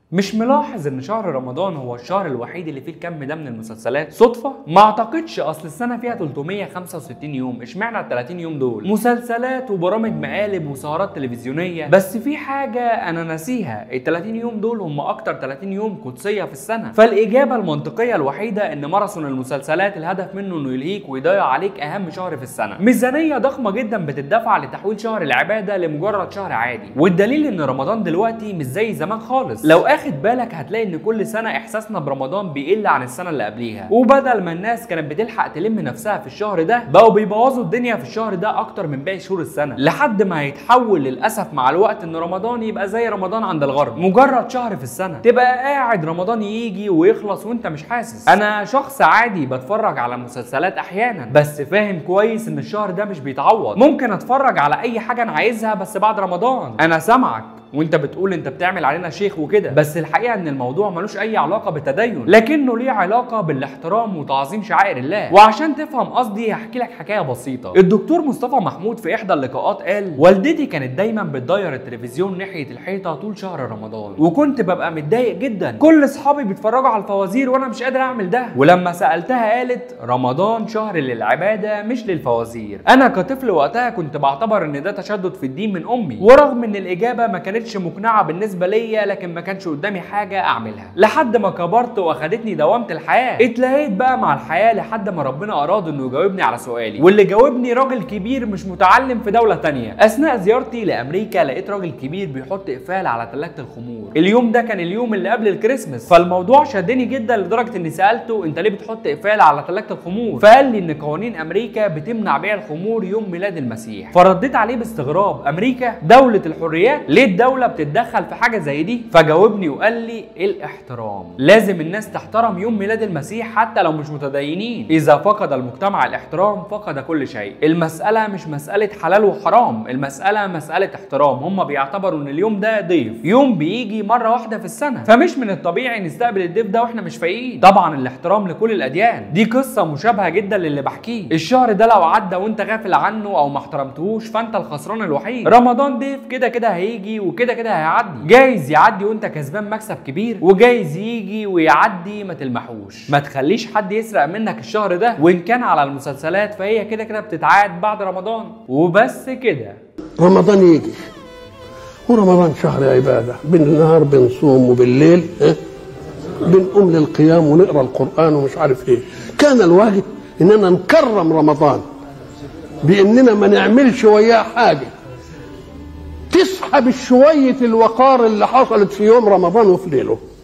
مش ملاحظ ان شهر رمضان هو الشهر الوحيد اللي فيه الكم ده من المسلسلات صدفه ما اعتقدش اصل السنه فيها 365 يوم اشمعنى ال 30 يوم دول مسلسلات وبرامج مقالب وسهرات تلفزيونيه بس في حاجه انا ناسيها ال 30 يوم دول هم اكتر 30 يوم قدسيه في السنه فالاجابه المنطقيه الوحيده ان ماراثون المسلسلات الهدف منه انه يلهيك ويضيع عليك اهم شهر في السنه ميزانيه ضخمه جدا بتدفع لتحويل شهر العباده لمجرد شهر عادي والدليل ان رمضان دلوقتي مش زي زمان خالص لو اخد بالك هتلاقي ان كل سنه احساسنا برمضان بيقل عن السنه اللي قبليها وبدل ما الناس كانت بتلحق تلم نفسها في الشهر ده بقوا بيبوظوا الدنيا في الشهر ده اكتر من باقي شهور السنه لحد ما هيتحول للاسف مع الوقت ان رمضان يبقى زي رمضان عند الغرب مجرد شهر في السنه تبقى قاعد رمضان يجي ويخلص وانت مش حاسس انا شخص عادي بتفرج على مسلسلات احيانا بس فاهم كويس ان الشهر ده مش بيتعوض ممكن اتفرج على اي حاجه انا عايزها بس بعد رمضان انا سامعك وانت بتقول انت بتعمل علينا شيخ وكده بس الحقيقه ان الموضوع ملوش اي علاقه بالتدين لكنه ليه علاقه بالاحترام وتعظيم شعائر الله وعشان تفهم قصدي هحكي لك حكايه بسيطه الدكتور مصطفى محمود في احدى اللقاءات قال والدتي كانت دايما بتدير التلفزيون ناحيه الحيطه طول شهر رمضان وكنت ببقى متضايق جدا كل اصحابي بيتفرجوا على الفوازير وانا مش قادر اعمل ده ولما سالتها قالت رمضان شهر للعباده مش للفوازير انا كطفل وقتها كنت بعتبر ان ده تشدد في الدين من امي ورغم ان الاجابه ما كانتش مقنعه بالنسبه ليا لكن ما كانش قدامي حاجه اعملها لحد ما كبرت واخدتني دوامه الحياه اتلهيت بقى مع الحياه لحد ما ربنا اراد انه يجاوبني على سؤالي واللي جاوبني راجل كبير مش متعلم في دوله تانية اثناء زيارتي لامريكا لقيت راجل كبير بيحط اقفال على ثلاجه الخمور اليوم ده كان اليوم اللي قبل الكريسماس فالموضوع شدني جدا لدرجه اني سالته انت ليه بتحط اقفال على ثلاجه الخمور فقال لي ان قوانين امريكا بتمنع بيع الخمور يوم ميلاد المسيح فرديت عليه باستغراب امريكا دوله الحريات ليه الدوله بتتدخل في حاجه زي دي فجاوبني وقال لي الاحترام لازم الناس تحترم يوم ميلاد المسيح حتى لو مش متدينين اذا فقد المجتمع الاحترام فقد كل شيء المساله مش مساله حلال وحرام المساله مساله احترام هم بيعتبروا ان اليوم ده ضيف يوم بيجي مره واحده في السنه فمش من الطبيعي نستقبل الضيف ده واحنا مش فايقين طبعا الاحترام لكل الاديان دي قصه مشابهه جدا للي بحكيه الشهر ده لو عدى وانت غافل عنه او ما احترمتهوش فانت الخسران الوحيد رمضان ضيف كده كده هيجي وكده كده هيعدي جايز يعدي وانت كسبان مكسب كبير وجايز يجي ويعدي ما تلمحوش ما تخليش حد يسرق منك الشهر ده وان كان على المسلسلات فهي كده كده بتتعاد بعد رمضان وبس كده رمضان يجي ورمضان شهر عباده بالنهار بنصوم وبالليل ها بنقوم للقيام ونقرا القران ومش عارف ايه كان الواجب اننا نكرم رمضان باننا ما نعملش وياه حاجه تسحب شويه الوقار اللي حصلت في يوم رمضان وفي ليله